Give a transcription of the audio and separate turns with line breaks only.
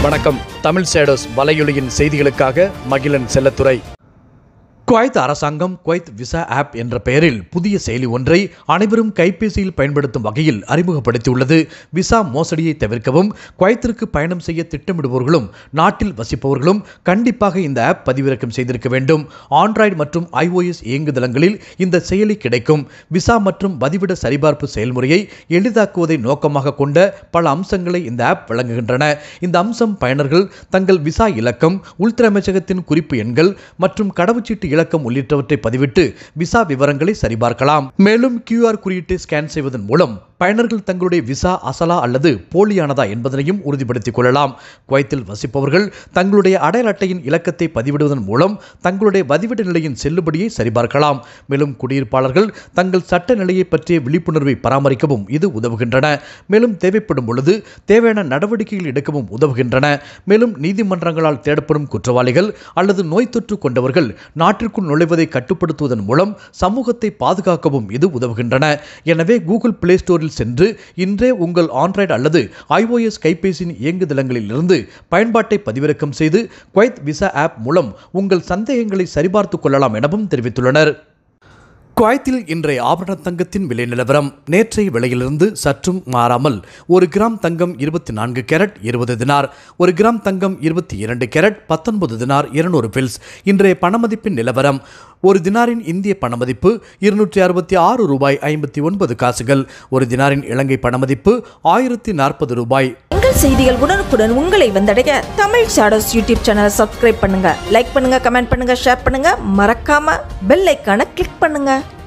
வணக்கம் தமிழ் சேடோஸ் வலையொலியின் செய்திகளுக்காக மகிழன் செல்லத்துறை குவைத் அரசாங்கம் குவைத் விசா ஆப் என்ற பெயரில் புதிய செயலி ஒன்றை அனைவரும் கைபேசியில் பயன்படுத்தும் வகையில் அறிமுகப்படுத்தியுள்ளது விசா மோசடியை தவிர்க்கவும் குவைத்திற்கு பயணம் செய்ய திட்டமிடுபவர்களும் நாட்டில் வசிப்பவர்களும் கண்டிப்பாக இந்த ஆப் பதிவிறக்கம் செய்திருக்க வேண்டும் ஆண்ட்ராய்டு மற்றும் ஐஓஎஸ் இயங்குதளங்களில் இந்த செயலி கிடைக்கும் விசா மற்றும் பதிவிட சரிபார்ப்பு செயல்முறையை எளிதாக்குவதை நோக்கமாக கொண்ட பல அம்சங்களை இந்த ஆப் வழங்குகின்றன இந்த அம்சம் பயனர்கள் தங்கள் விசா இலக்கம் உள்துறை அமைச்சகத்தின் குறிப்பு எண்கள் மற்றும் கடவுச்சீட்டு இலக்கம் உள்ளிட்டவற்றை பதிவிட்டு விசா விவரங்களை சரிபார்க்கலாம் மேலும் QR குறியீட்டை ஸ்கேன் செய்வதன் மூலம் பயனர்கள் தங்களுடைய விசா அசலா அல்லது போலியானதா என்பதனையும் உறுதிப்படுத்திக் கொள்ளலாம் குவைத்தில் வசிப்பவர்கள் தங்களுடைய அடையாள அட்டையின் இலக்கத்தை பதிவிடுவதன் மூலம் தங்களுடைய பதிவிட நிலையின் செல்லுபடியை சரிபார்க்கலாம் மேலும் குடியிருப்பாளர்கள் தங்கள் சட்ட நிலையை பற்றிய விழிப்புணர்வை பராமரிக்கவும் இது உதவுகின்றன மேலும் தேவைப்படும் பொழுது தேவையான நடவடிக்கைகள் எடுக்கவும் உதவுகின்றன மேலும் நீதிமன்றங்களால் தேடப்படும் குற்றவாளிகள் அல்லது நோய் தொற்று கொண்டவர்கள் நாட்டிற்குள் நுழைவதை கட்டுப்படுத்துவதன் மூலம் சமூகத்தை பாதுகாக்கவும் இது உதவுகின்றன எனவே கூகுள் பிளே ஸ்டோரில் சென்று இன்றே உங்கள் ஆண்ட்ராய்டு அல்லது ஐஓஎஸ் கைபேசியின் இயங்குதளங்களில் இருந்து பயன்பாட்டை பதிவிறக்கம் செய்து குவைத் விசா ஆப் மூலம் உங்கள் சந்தேகங்களை சரிபார்த்துக் கொள்ளலாம் எனவும் தெரிவித்துள்ளனர் குவைத்தில் இன்றைய ஆபரண தங்கத்தின் விலை நிலவரம் நேற்றைய விலையிலிருந்து சற்றும் மாறாமல் ஒரு கிராம் தங்கம் இருபத்தி நான்கு கேரட் இருபது தினார் ஒரு கிராம் தங்கம் இருபத்தி இரண்டு கேரட் பத்தொன்பது தினார் இருநூறு பில்ஸ் இன்றைய பணமதிப்பின் நிலவரம் ஒரு தினாரின் இந்திய பணமதிப்பு இருநூற்றி அறுபத்தி ஆறு ரூபாய் ஐம்பத்தி ஒன்பது காசுகள் ஒரு தினாரின் இலங்கை பணமதிப்பு ஆயிரத்தி நாற்பது ரூபாய்
உங்கள் செய்திகள் உடனுக்குடன் உங்களை வந்தடைய தமிழ் ஷாடோஸ் யூடியூப் சேனலை சப்ஸ்கிரைப் பண்ணுங்க லைக் பண்ணுங்க கமெண்ட் பண்ணுங்க ஷேர் பண்ணுங்க மறக்காம பெல் ஐக்கான கிளிக் பண்ணுங்க